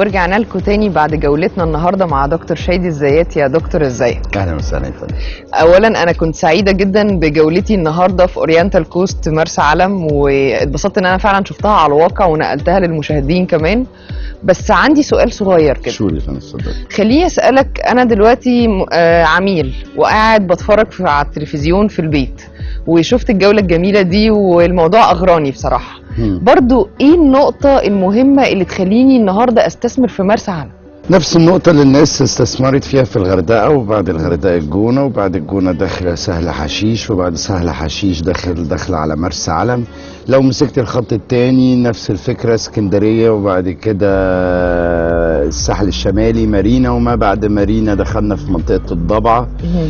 ورجعنا لكم تاني بعد جولتنا النهارده مع دكتور شادي الزيات يا دكتور ازيك اهلا وسهلا يا فندم اولا انا كنت سعيده جدا بجولتي النهارده في اورينتال كوست مرسى علم واتبسطت ان انا فعلا شفتها على الواقع ونقلتها للمشاهدين كمان بس عندي سؤال صغير كده شو يا فندم اتفضل خليني اسالك انا دلوقتي م- آه، عميل وقاعد بتفرج في على التلفزيون في البيت وشفت الجوله الجميله دي والموضوع اغراني بصراحه مم. برضو ايه النقطه المهمه اللي تخليني النهارده استثمر في مرسى علم نفس النقطة اللي الناس استثمرت فيها في الغردقة وبعد الغردقة الجونة وبعد الجونة داخل سهل حشيش وبعد سهل حشيش داخل داخل على مرسى علم لو مسكت الخط التاني نفس الفكرة اسكندرية وبعد كده الساحل الشمالي مارينا وما بعد مارينا دخلنا في منطقة الضبعة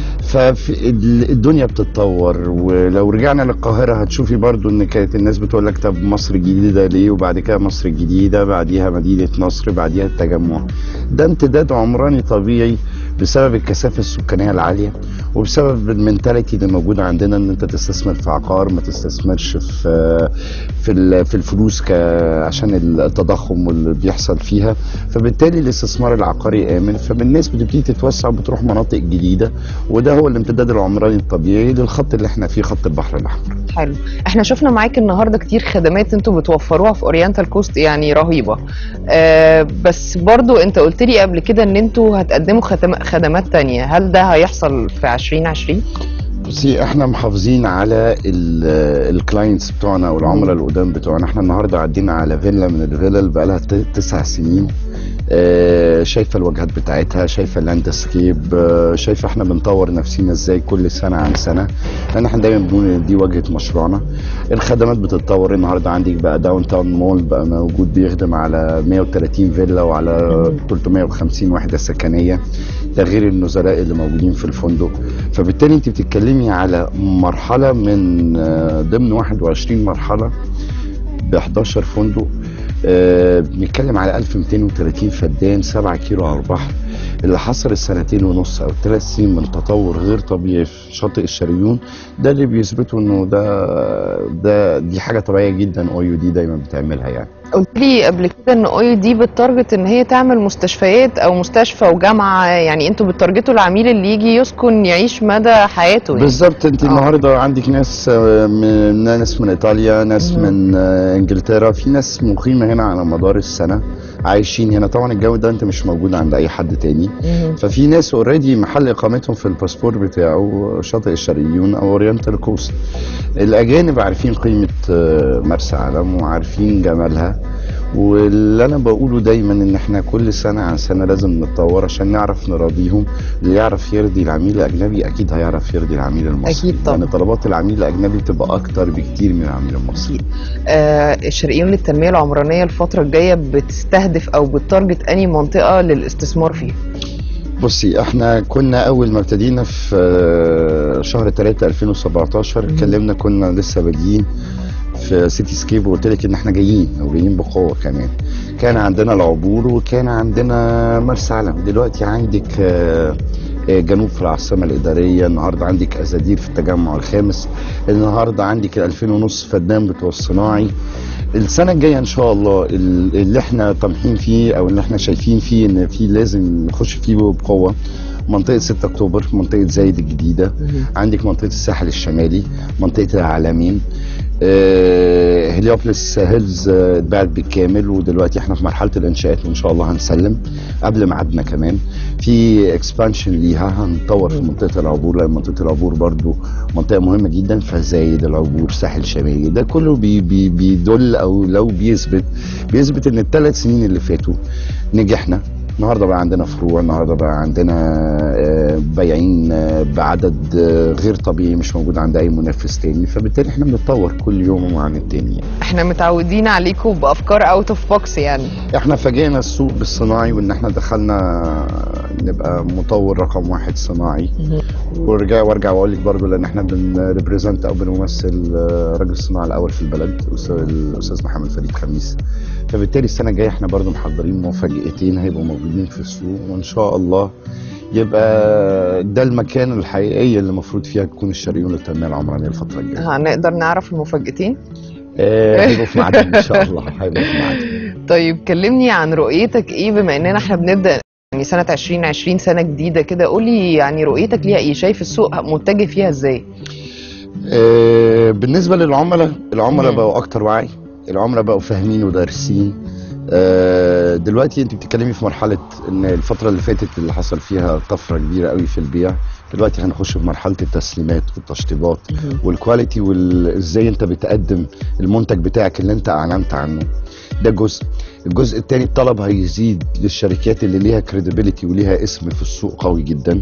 فالدنيا بتتطور ولو رجعنا للقاهرة هتشوفي برضو ان كانت الناس بتقول لك طب مصر الجديدة ليه وبعد كده مصر الجديدة بعديها مدينة نصر بعديها التجمع ده امتداد عمراني طبيعي بسبب الكثافة السكانية العالية وبسبب المنتاليتي اللي موجودة عندنا ان انت تستثمر في عقار ما تستثمرش في في ال- في الفلوس ك عشان التضخم واللي بيحصل فيها فبالتالي الاستثمار العقاري آمن فالناس بتبتدي تتوسع وبتروح مناطق جديدة وده هو الامتداد العمراني الطبيعي للخط اللي احنا فيه خط البحر الأحمر حلو احنا شفنا معاك النهارده كتير خدمات انتوا بتوفروها في اورينتال كوست يعني رهيبه آه بس برضو انت قلت لي قبل كده ان انتوا هتقدموا ختم- خدمات تانية هل ده هيحصل في 2020 بصي احنا محافظين على الكلاينتس بتوعنا او العملاء القدام بتوعنا احنا النهارده عدينا على فيلا من الفيلل بقى لها تسع سنين آه، شايفه الواجهات بتاعتها شايفه اللاندسكيب آه، شايفه احنا بنطور نفسينا ازاي كل سنه عن سنه لان احنا دايما بنقول ان دي واجهه مشروعنا الخدمات بتتطور النهارده عندك بقى داون تاون مول بقى موجود بيخدم على 130 فيلا وعلى 350 وحده سكنيه ده غير النزلاء اللي موجودين في الفندق فبالتالي انت بتتكلمي على مرحله من آه، ضمن 21 مرحله ب 11 فندق آه، بنتكلم على 1230 فدان 7 كيلو على البحر اللي حصل السنتين ونص او ثلاث سنين من تطور غير طبيعي في شاطئ الشريون ده اللي بيثبتوا انه ده ده دي حاجه طبيعيه جدا او يو دي دايما بتعملها يعني قلت لي قبل كده ان اوي دي بتارجت ان هي تعمل مستشفيات او مستشفى وجامعه يعني انتوا بتارجتوا العميل اللي يجي يسكن يعيش مدى حياته يعني. بالظبط انت آه. النهارده عندك ناس آه، من ناس من ايطاليا ناس مم. من آه، انجلترا في ناس مقيمه هنا على مدار السنه عايشين هنا طبعا الجو ده انت مش موجود عند اي حد تاني مهم. ففي ناس اوريدي محل اقامتهم في الباسبور بتاعه شاطئ الشرقيون او اورينتال كوست الاجانب عارفين قيمه آه، مرسى علم وعارفين جمالها واللي انا بقوله دايما ان احنا كل سنه عن سنه لازم نتطور عشان نعرف نراضيهم اللي يعرف يرضي العميل الاجنبي اكيد هيعرف يرضي العميل المصري أكيد طبعا. لان طلبات العميل الاجنبي بتبقى اكتر بكتير من العميل المصري آه الشرقيون للتنميه العمرانيه الفتره الجايه بتستهدف او بتارجت اني منطقه للاستثمار فيها بصي احنا كنا اول ما ابتدينا في آه، شهر 3 2017 مم. اتكلمنا كنا لسه بادئين في سيتي سكيب وقلت لك ان احنا جايين وجايين بقوه كمان كان عندنا العبور وكان عندنا مرسى علم دلوقتي عندك آه، آه، جنوب في العاصمه الاداريه النهارده عندك ازادير في التجمع الخامس النهارده عندك ال 2000 ونص فدان بتوع الصناعي السنه الجايه ان شاء الله ال- اللي احنا طامحين فيه او اللي احنا شايفين فيه ان في لازم نخش فيه بقوه منطقه 6 اكتوبر منطقه زايد الجديده عندك منطقه الساحل الشمالي منطقه العالمين آه، هليوبلس هيلز آه، اتباعت بالكامل ودلوقتي احنا في مرحله الانشاءات وان شاء الله هنسلم قبل ميعادنا كمان في اكسبانشن ليها هنطور في منطقه العبور لان منطقه العبور برضو منطقه مهمه جدا فزايد العبور ساحل شمالي ده كله بي بي بيدل او لو بيثبت بيثبت ان الثلاث سنين اللي فاتوا نجحنا النهارده بقى عندنا فروع النهارده بقى عندنا آه، بايعين آه، بعدد آه، غير طبيعي مش موجود عند اي منافس تاني فبالتالي احنا بنتطور كل يوم عن التاني يعني. احنا متعودين عليكم بافكار اوت اوف بوكس يعني احنا فاجئنا السوق بالصناعي وان احنا دخلنا نبقى مطور رقم واحد صناعي وارجع وارجع واقول لك برضه لان احنا بنريبريزنت او بنمثل آه، راجل الصناعه الاول في البلد الأستاذ- الاستاذ محمد فريد خميس فبالتالي السنه الجايه احنا برضه محضرين مفاجاتين هيبقوا موجودين في السوق وان شاء الله يبقى ده المكان الحقيقي اللي المفروض فيها تكون الشريون للتنميه العمرانيه الفتره الجايه هنقدر نعرف المفاجاتين آه، هيبقوا في ميعادهم ان شاء الله هيبقوا في ميعادهم طيب كلمني عن رؤيتك ايه بما اننا احنا بنبدا يعني سنه 2020 سنه جديده كده قولي يعني رؤيتك ليها ايه شايف السوق متجه فيها ازاي آه، بالنسبه للعملاء العملاء مم. بقوا اكتر وعي العملاء بقوا فاهمين ودارسين آه، دلوقتي انت بتتكلمي في مرحله ان الفتره اللي فاتت اللي حصل فيها طفره كبيره قوي في البيع دلوقتي هنخش في مرحله التسليمات والتشطيبات والكواليتي وازاي انت بتقدم المنتج بتاعك اللي انت اعلنت عنه ده جزء الجزء الثاني الطلب هيزيد للشركات اللي ليها كريديبيليتي وليها اسم في السوق قوي جدا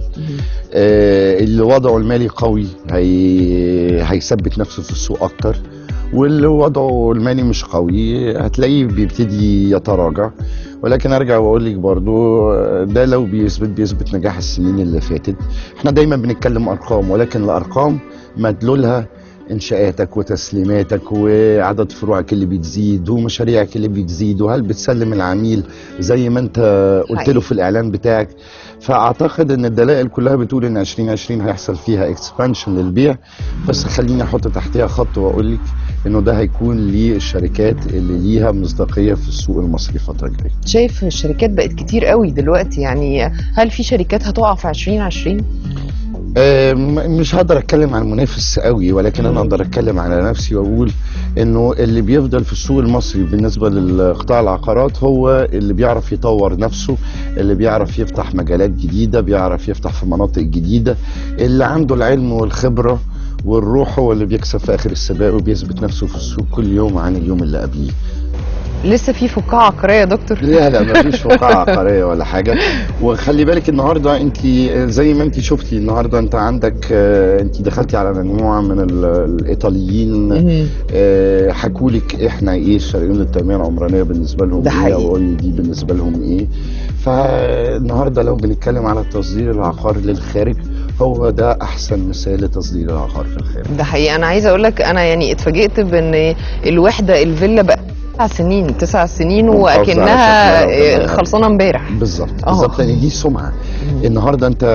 آه، اللي وضعه المالي قوي هي... هيثبت نفسه في السوق اكتر واللي وضعه المالي مش قوي هتلاقيه بيبتدي يتراجع ولكن ارجع واقول لك برضو آه، ده لو بيثبت بيثبت نجاح السنين اللي فاتت احنا دايما بنتكلم ارقام ولكن الارقام مدلولها انشاءاتك وتسليماتك وعدد فروعك اللي بتزيد ومشاريعك اللي بتزيد وهل بتسلم العميل زي ما انت قلت حقيقي. له في الاعلان بتاعك فاعتقد ان الدلائل كلها بتقول ان 2020 هيحصل فيها اكسبانشن للبيع بس خليني احط تحتها خط واقول لك انه ده هيكون للشركات اللي ليها مصداقيه في السوق المصري الفتره الجايه شايف الشركات بقت كتير قوي دلوقتي يعني هل في شركات هتقع في 2020 آه، م- مش هقدر اتكلم عن المنافس قوي ولكن انا مم. اقدر اتكلم على نفسي واقول انه اللي بيفضل في السوق المصري بالنسبه للقطاع العقارات هو اللي بيعرف يطور نفسه اللي بيعرف يفتح مجالات جديده بيعرف يفتح في مناطق جديده اللي عنده العلم والخبره والروح هو اللي بيكسب في اخر السباق وبيثبت نفسه في السوق كل يوم عن اليوم اللي قبليه لسه في فقاعه عقاريه يا دكتور لا لا مفيش فقاعة عقارية ولا حاجة وخلي بالك النهاردة انت زي ما انت شفتي النهاردة انت عندك آه، انت دخلتي على مجموعة من ال- الايطاليين مهم. آه، حكولك احنا ايه الشرقيون للتنمية العمرانية بالنسبة لهم ده ايه حقيقي. او دي بالنسبة لهم ايه فالنهاردة لو بنتكلم على تصدير العقار للخارج هو ده احسن مثال لتصدير العقار في الخارج ده حقيقي انا عايزه اقول لك انا يعني اتفاجئت بان الوحده الفيلا بقى تسع سنين تسع سنين محافظة على شكلها واكنها وجمالها. خلصانه امبارح بالظبط اه. بالظبط لان دي سمعه النهارده انت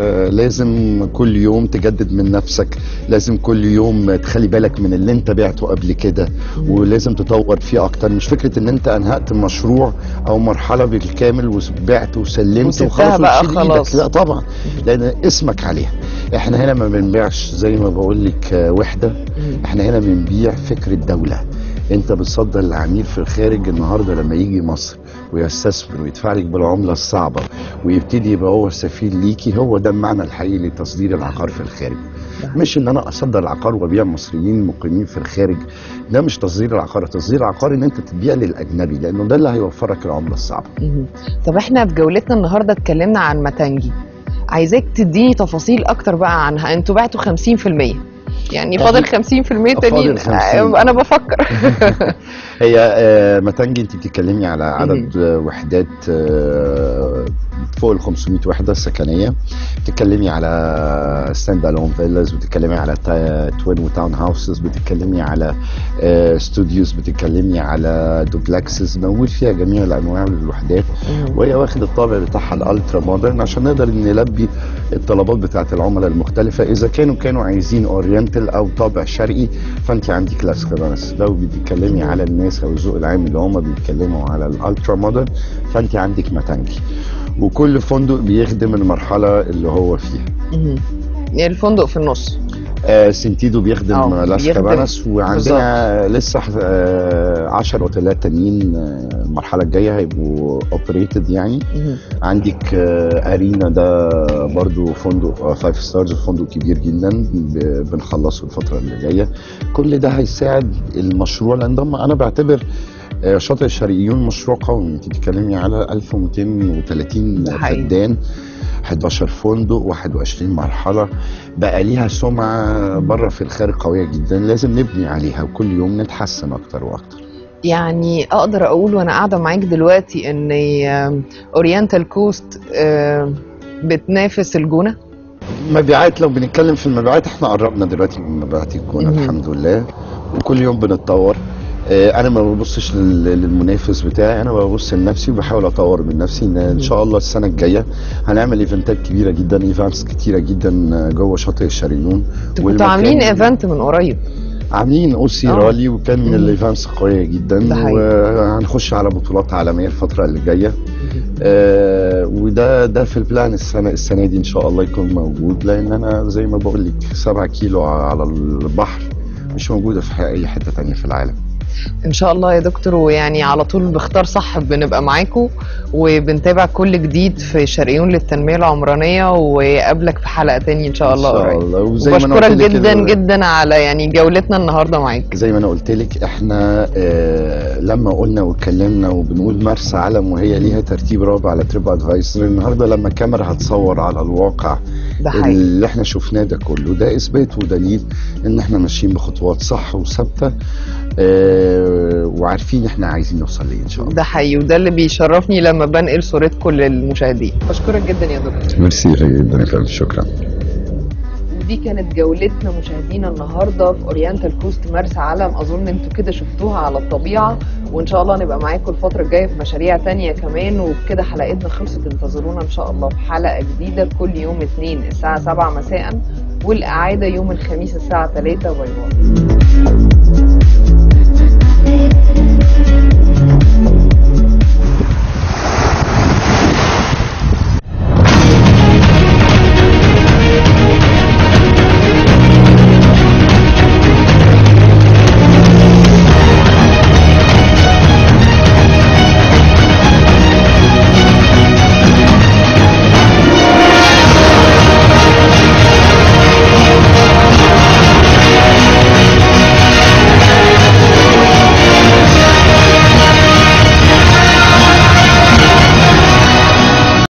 لازم كل يوم تجدد من نفسك لازم كل يوم تخلي بالك من اللي انت بعته قبل كده ولازم تطور فيه اكتر مش فكره ان انت انهأت مشروع او مرحله بالكامل وبعت وسلمت وسبتها وخلاص بقى وتشيل خلاص. ايدك لا طبعا لان اسمك عليها احنا هنا ما بنبيعش زي ما بقول لك آه، وحده احنا هنا بنبيع فكره دوله انت بتصدر للعميل في الخارج النهارده لما يجي مصر ويستثمر ويدفع لك بالعمله الصعبه ويبتدي يبقى هو السفير ليكي هو ده المعنى الحقيقي لتصدير العقار في الخارج مش ان انا اصدر العقار وابيع مصريين مقيمين في الخارج ده مش تصدير العقار تصدير العقار ان انت تبيع للاجنبي لانه ده اللي هيوفرك العمله الصعبه مهم. طب احنا في جولتنا النهارده اتكلمنا عن متانجي عايزاك تديني تفاصيل اكتر بقى عنها انتوا بعتوا 50% يعني فاضل 50% تانيين فاضل 50. انا بفكر هي آه، متانجي انت بتتكلمي على عدد آه، وحدات آه، فوق ال 500 وحده سكنيه بتتكلمي على ستاند الون فيلاز بتتكلمي على تا- توين وتاون هاوسز بتتكلمي على آه، استوديوز بتتكلمي على دوبلكسز موجود فيها جميع الانواع من الوحدات وهي واخد الطابع بتاعها الالترا مودرن عشان نقدر نلبي الطلبات بتاعت العملاء المختلفه اذا كانوا كانوا عايزين اورينتال او طابع شرقي فانت عندك لاس كاباناس لو بتتكلمي على الناس او الذوق العام اللي هم بيتكلموا على الالترا مودرن فانت عندك متانجي وكل فندق بيخدم المرحله اللي هو فيها مهم. يعني الفندق في النص آه سنتيدو بيخدم اه، لاس بيخدم. كاباناس وعندنا لسه 10 اوتيلات تانيين آه، المرحله الجايه هيبقوا اوبريتد يعني مهم. عندك آه، ارينا ده برضو فندق 5 ستارز فندق كبير جدا ب- بنخلصه الفتره اللي جايه كل ده هيساعد المشروع لان ده انا بعتبر آه، شاطئ الشرقيون مشروع قومي انت بتتكلمي على 1230 ده حقيقي. فدان 11 فندق 21 مرحله بقى ليها سمعه بره في الخارج قويه جدا لازم نبني عليها وكل يوم نتحسن اكتر واكتر يعني اقدر اقول وانا قاعده معاك دلوقتي ان اورينتال كوست بتنافس الجونه مبيعات لو بنتكلم في المبيعات احنا قربنا دلوقتي من مبيعات الجونه مهم. الحمد لله وكل يوم بنتطور اه، انا ما ببصش لل- للمنافس بتاعي انا ببص لنفسي وبحاول اطور من نفسي ان ان شاء الله السنه الجايه هنعمل ايفنتات كبيره جدا ايفنتس كتيره جدا جوه شاطئ الشريون انتوا كنتوا عاملين ايفنت من قريب عاملين اوسي آه. رالي وكان من مم. الايفنتس قويه جدا ده حقيقي. وهنخش على بطولات عالميه الفتره اللي جايه آه وده ده في البلان السنه السنه دي ان شاء الله يكون موجود لان انا زي ما بقول لك 7 كيلو على البحر مش موجوده في اي حته تانية في العالم ان شاء الله يا دكتور ويعني على طول باختار صح بنبقى معاكم وبنتابع كل جديد في شرقيون للتنميه العمرانيه وقابلك في حلقه تاني ان شاء الله ان شاء قريب الله وزي ما انا وبشكرك قلت لك جدا ال- جدا على يعني جولتنا النهارده معاك زي ما انا قلت لك احنا آه لما قلنا واتكلمنا وبنقول مرسى علم وهي ليها ترتيب رابع على تريب ادفايسر النهارده لما الكاميرا هتصور على الواقع ده حقيقي اللي احنا شفناه ده كله ده اثبات ودليل ان احنا ماشيين بخطوات صح وثابته آه وعارفين احنا عايزين نوصل لايه ان شاء الله ده حقيقي وده اللي بيشرفني لما بنقل صورتكم للمشاهدين بشكرك جدا يا دكتور ميرسي جدا يا فندم شكرا ودي كانت جولتنا مشاهدينا النهارده في اورينتال كوست مرسى علم اظن انتوا كده شفتوها على الطبيعه وان شاء الله نبقى معاكم الفتره الجايه في مشاريع تانية كمان وبكده حلقتنا خلصت انتظرونا ان شاء الله في حلقه جديده كل يوم اثنين الساعه 7 مساء والاعاده يوم الخميس الساعه 3 باي باي